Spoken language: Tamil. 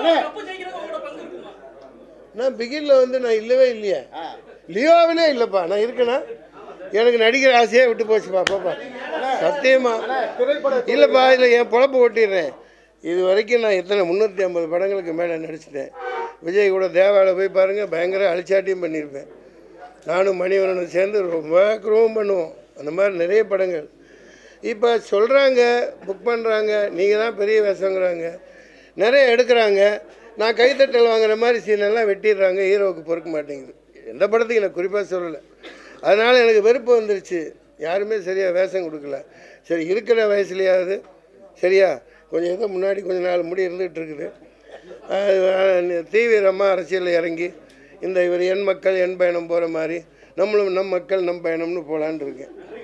கப்பு ஜெயிக்கிறது உங்களோட பங்கு இருக்குமா நான் பிகினில் வந்து நான் இல்லவே இல்லையே லியோவிலே இல்லைப்பா நான் இருக்கேனா எனக்கு நடிக்கிற ஆசையே விட்டு போச்சுப்பா பாப்பா சத்தியமா இல்லைப்பா இல்லை என் பொழப்பு ஓட்டிடுறேன் இது வரைக்கும் நான் எத்தனை முந்நூற்றி ஐம்பது படங்களுக்கு மேலே நடிச்சிட்டேன் விஜய் கூட தேவாவில் போய் பாருங்கள் பயங்கர அழிச்சாட்டியும் பண்ணியிருப்பேன் நானும் மணிவரனும் சேர்ந்து ரொம்ப குரோம் பண்ணுவோம் அந்த மாதிரி நிறைய படங்கள் இப்போ சொல்கிறாங்க புக் பண்ணுறாங்க நீங்கள் தான் பெரிய வேஷங்கிறாங்க நிறைய எடுக்கிறாங்க நான் கைத்தட்டல் வாங்குற மாதிரி சீனெல்லாம் வெட்டிடுறாங்க ஹீரோவுக்கு பொறுக்க மாட்டேங்குது எந்த படத்துக்கு எனக்கு குறிப்பாக சொல்லலை அதனால் எனக்கு வெறுப்பு வந்துருச்சு யாருமே சரியாக வேஷம் கொடுக்கல சரி இருக்கிற வயசுலையாவது சரியா கொஞ்சம் ஏதோ முன்னாடி கொஞ்ச நாள் முடி இருந்துகிட்டு இருக்குது அது தீவிரமாக அரசியலில் இறங்கி இந்த இவர் என் மக்கள் என் பயணம் போகிற மாதிரி நம்மளும் நம் மக்கள் நம் பயணம்னு போகலான்னு இருக்கேன்